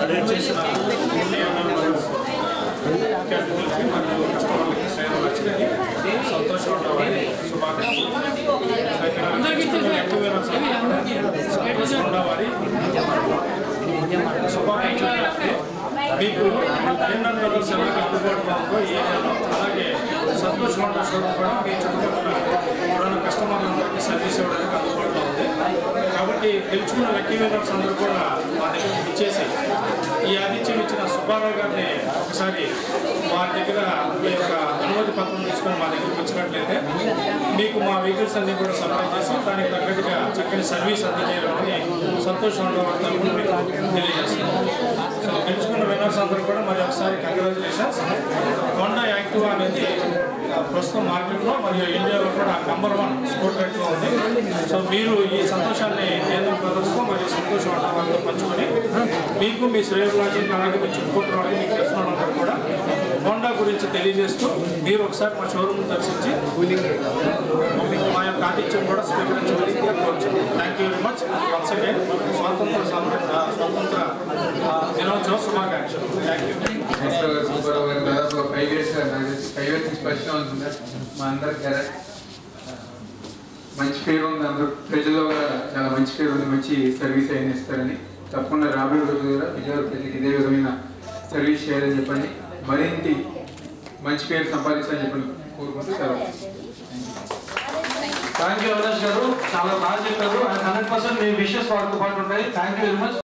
చేసిన ముఖ్య అతిథులకి మరియు కస్టమర్లకి శ్రేణులు వచ్చినాయి సంతోషంగా ఉండవాలి శుభాకాంక్షలు ఎక్కువ సంతోషంగా ఉండవాలి శుభాకాంక్షలు మీకు ఏంటంటే సెలవుకి అందుబాటులో ఉందో ఈ ఏరియాలో అలాగే సంతోష్ హోండా షోరూమ్ కూడా మీ చుట్టుపక్కల ఇప్పుడున్న కస్టమర్లందరికీ సర్వీస్ ఇవ్వడానికి అందుబాటులో ఉంది కాబట్టి గెలుచుకున్న లక్కీ విన్నర్స్ అందరూ కూడా మా దగ్గరికి ఇచ్చేసి ఈ ఆతిథ్యం ఇచ్చిన సుబ్బారావు గారిని ఒకసారి మా దగ్గర మీ యొక్క అనుమతి పత్రం తీసుకొని మా దగ్గరికి వచ్చినట్లయితే మీకు మా వెహికల్స్ అన్ని కూడా సప్లై చేసి దానికి తగ్గట్టుగా చక్కని సర్వీస్ అందజేయాలని సంతోష్ హోండా వారి తరఫున మీకు తెలియజేస్తున్నాం సో గెలుచుకున్న విన్నర్స్ అందరూ కూడా మరి ఒకసారి కంగ్రాచులేషన్స్ హోండా యాక్టివా అనేది ప్రస్తుతం మార్కెట్లో మరియు ఇండియాలో కూడా నంబర్ వన్ స్కూటర్లో ఉంది సో మీరు ఈ సంతోషాన్ని కేంద్ర ప్రదర్శన మరియు సంతోష వాతావరణంతో పంచుకొని మీకు మీ శ్రేయోగులకి అలాగే మీ చుట్టుపక్కల వాళ్ళకి మీకు తెలిసిన వాళ్ళందరూ కూడా హోండా గురించి తెలియజేస్తూ మీరు ఒకసారి మా షోరూమ్ దర్శించి మీకు మా యొక్క ఆతిథ్యం కూడా స్వీకరించవలసి కోరుచున్నాం thank you very much once again స్వాతంత్ర సమర స్వాతంత్ర ఆ, దినోత్సవ శుభాకాంక్షలు థ్యాంక్ యూ నెక్స్ట్ సూపర్ గారు దాదాపు ఫైవ్ ఇయర్స్ ఫైవ్ ఇయర్స్ నుంచి పరిచయం అవుతుంది మా అందరికి కరెక్ట్ మంచి పేరు ఉంది అందరూ ప్రజల్లో కూడా చాలా మంచి పేరు ఉంది మంచి సర్వీస్ అయిన ఇస్తారని తప్పకుండా రాబోయే రోజులు కూడా విజయవాడ ప్రజలకు ఇదే విధమైన సర్వీస్ చేయాలని చెప్పండి మరింత మంచి పేరు సంపాదించాలని చెప్పండి కోరుకుంటూ సెలవు థ్యాంక్ యూ అవినాష్ గారు చాలా బాగా చెప్పారు అండ్ హండ్రెడ్ పర్సెంట్ మీ విషెస్ వాటితో పాటు ఉంటాయి థ్యాంక్ యూ వెరీ మచ్